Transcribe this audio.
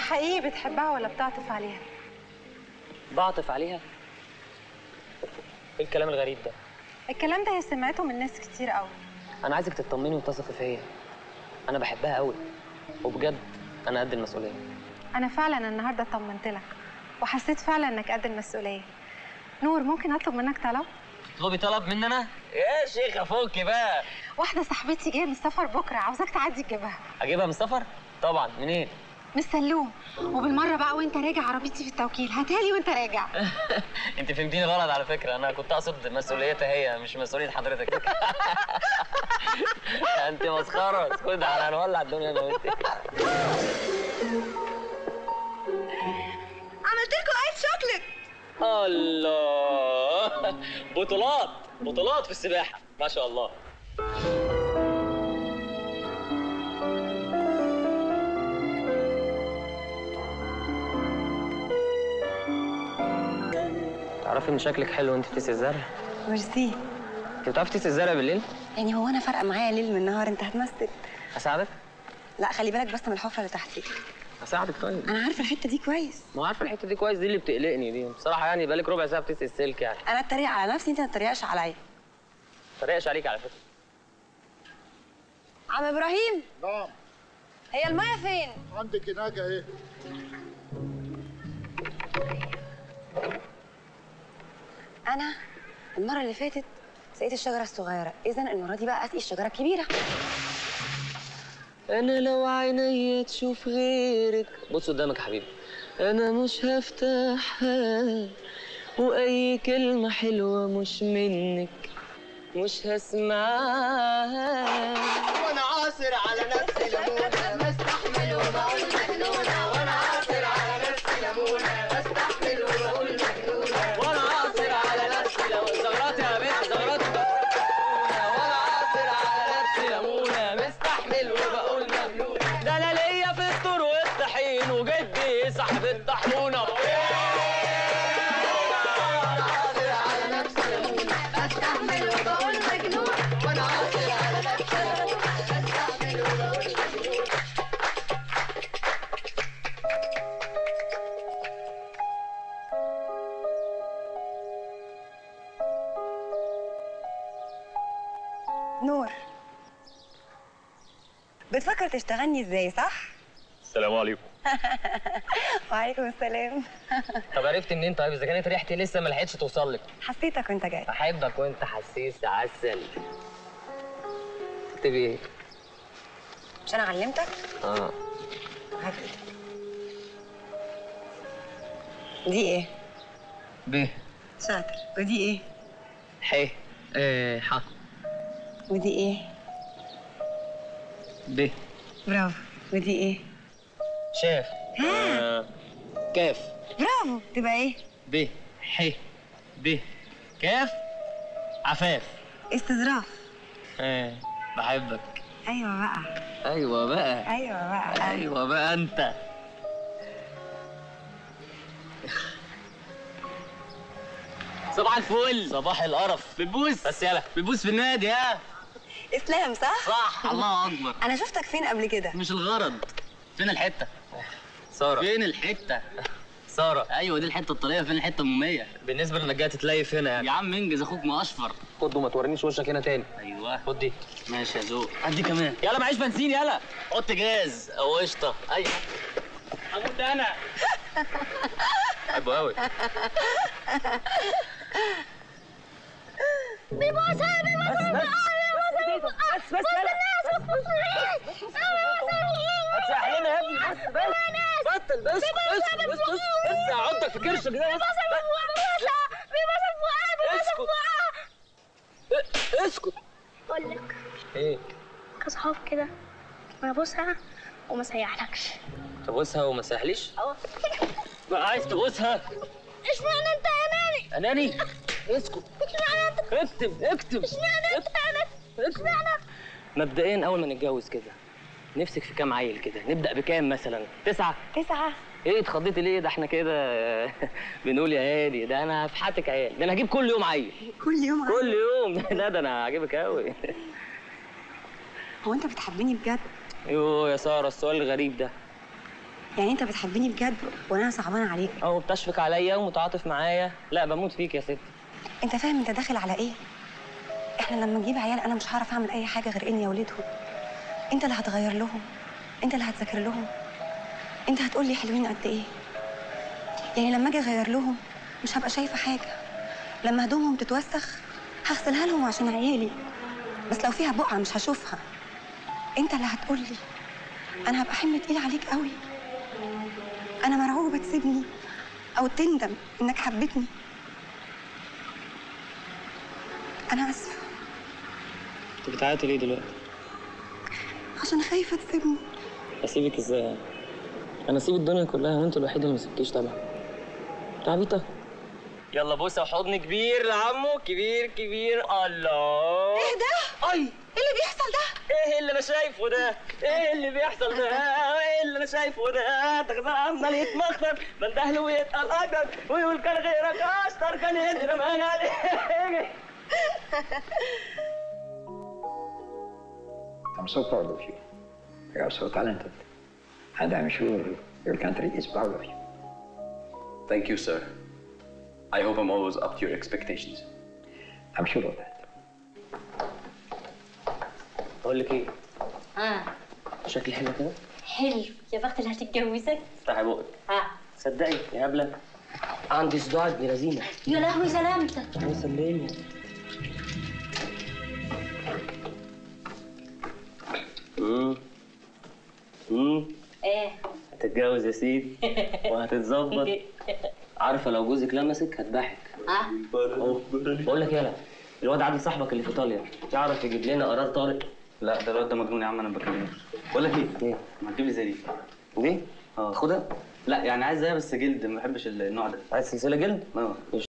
حقيقي بتحبها ولا بتعطف عليها بعطف عليها ايه الكلام الغريب ده الكلام ده هي سمعته من ناس كتير قوي انا عايزك تطمني وتثقي فيا انا بحبها قوي وبجد انا قد المسؤوليه انا فعلا النهارده طمنت لك وحسيت فعلا انك قد المسؤوليه نور ممكن اطلب منك طلب تطلبي طلب مني انا يا شيخه فكي بقى واحده صاحبتي جايه من السفر بكره عاوزاك تعدي تجيبها اجيبها من السفر طبعا منين من السلوم وبالمره بقى وانت راجع عربيتي في التوكيل هاتها لي وانت راجع انت فهمتيني غلط على فكره انا كنت اقصد مسؤوليتها هي مش مسؤوليه حضرتك انت مسخره اسكت على هنولع الدنيا انا وانت عملت لكم ايس شوكليت الله بطولات بطولات في السباحه ما شاء الله تعرفي ان شكلك حلو وانت بتسقي الزرع ميرسي انت بتعرفي تسقي الزرع بالليل يعني هو انا فارقه معايا ليل من نهار انت هتمثل اساعدك لا خلي بالك بس من الحفره اللي تحتيك اساعدك طيب انا عارفه الحته دي كويس ما هو عارفه الحته دي كويس دي اللي بتقلقني دي بصراحه يعني بقالك ربع ساعه بتسقي السلك يعني انا اتريق على نفسي انت ما تتريقش عليا ما تريقش عليك على فكره عم ابراهيم نعم هي الميه فين عندك هناك اهي انا المره اللي فاتت سقيت الشجره الصغيره اذا المره دي بقى اسقي الشجره الكبيره انا لو عيني تشوف غيرك بص قدامك يا حبيبي انا مش هفتحها واي كلمه حلوه مش منك مش هسمعها وانا عاصر على نفسي ليمونه بستحمل وبقول مجنونه وانا عاصر على نفسي ليمونه بستحمل وبقول مجنونه وانا عاصر على نفسي لو زغرات يا بنت زغرات وانا عاصر على نفسي ليمونه مستحمل وبقول مجنون ده انا ليا في الطور والطحين وجدي صاحب الطحنونه عاصر على نفسي ليمونه بستحمل وبقول مجنونه وانا عاصر على نفسي ليمونه بستحمل وبقول مجنونه نور بتفكر تشتغلني ازاي صح السلام عليكم وعليكم السلام طب عرفت منين طيب اذا كانت ريحتي لسه ما لحقتش توصل لك حسيتك وانت جاي احبك وانت حسيس عسل تكتبي ايه مش انا علمتك اه هات ايدك دي ايه ب شاطر ودي ايه ح ايه ح ودي ايه ب برافو ودي ايه شاف آه. كاف برافو تبقى ايه ب ح ب كاف عفاف استظراف ايه بحبك ايوه بقى ايوه بقى ايوه بقى ايوه بقى انت صباح الفل صباح القرف بتبوس بس يلا بتبوس في النادي ها اسلام صح صح الله اكبر انا شفتك فين قبل كده مش الغرض فين الحته ساره فين الحته ساره ايوه دي الحته الطريه فين الحته المميه بالنسبه لانك جاي تتليف هنا يعني يا عم انجز اخوك ما اشفر خد وما تورينيش وشك هنا تاني ايوه خد دي ماشي يا ذوق ادي كمان يلا معيش بنزين يلا حط جاز او قشطه ايوه هموت انا بحبه قوي بيبوسها بيبوسها بس بس هتسحلنا يا ابني بس بس بطل بس بس بس بس بس هعضك في كرشك ده بس اسكت اسكت اقول لك ايه كصحاب كده انا بوسها وما سيحلكش تبوسها وما سهليش اه بقى عايز تبوسها اشمعنى انت يا ناني اناني اسكت اشمعنى انت اكتب اكتب اشمعنى انت يا ناني اشمعنى مبدئيا اول ما نتجوز كده نفسك في كام عيل كده نبدا بكام مثلا تسعه تسعة ايه اتخضيتي ليه ده احنا كده بنقول يا هادي ده انا هفحتك عيال ده انا هجيب كل يوم عيل كل يوم عندك. كل يوم لا ده انا هجيبك قوي هو انت بتحبني بجد يوه يا ساره السؤال الغريب ده يعني انت بتحبني بجد وانا صعبانه عليك اهو بتشفق عليا ومتعاطف معايا لا بموت فيك يا ست انت فاهم انت داخل على ايه احنا لما نجيب عيال انا مش هعرف اعمل اي حاجه غير اني اولدهم انت اللي هتغير لهم انت اللي هتذاكر لهم انت هتقول لي حلوين قد ايه يعني لما اجي اغير لهم مش هبقى شايفه حاجه لما هدومهم تتوسخ هغسلها لهم عشان عيالي بس لو فيها بقعه مش هشوفها انت اللي هتقول لي انا هبقى حمل تقيل عليك قوي انا مرعوبه تسيبني او تندم انك حبيتني انا اسفه انت بتعيطي ليه دلوقتي عشان خايفه تسيبني اسيبك ازاي انا اسيب الدنيا كلها وانت الوحيده اللي ما سبتيش طبعا انت عبيطه يلا بوسه وحضن كبير لعمو كبير كبير الله ايه ده اي ايه اللي بيحصل ده ايه اللي انا شايفه ده؟ ايه اللي بيحصل ده؟ ايه اللي انا شايفه ده؟ ده كده عمال يتمخطر بنتهله ويتقل اكتر ويقول كان غيرك اشطر كان يدي رمان عليك I'm so proud of you. You are so talented. And I'm sure your country is proud of you. Thank you, sir. I hope I'm always up to your expectations. I'm sure of that. بقول لك ايه؟ اه شكلي حلو كده؟ حلو يا بخت اللي هتتجوزك افتحي بقك اه صدقي يا هبله عندي صداع ابن لذينه يا لهوي سلامتك الله يسلمني امم امم ايه هتتجوز يا سيدي وهتتظبط عارفه لو جوزك لمسك هتضحك اه بقول لك يالا الواد عادل صاحبك اللي في ايطاليا يعرف يجيب لنا قرار طارئ لا ده الواد ده مجنون يا عم انا ما بكلموش بقول لك ايه؟ ايه ما تجيب لي زي دي دي اه خدها لا يعني عايز زيها بس جلد ما بحبش النوع ده عايز سلسله جلد اه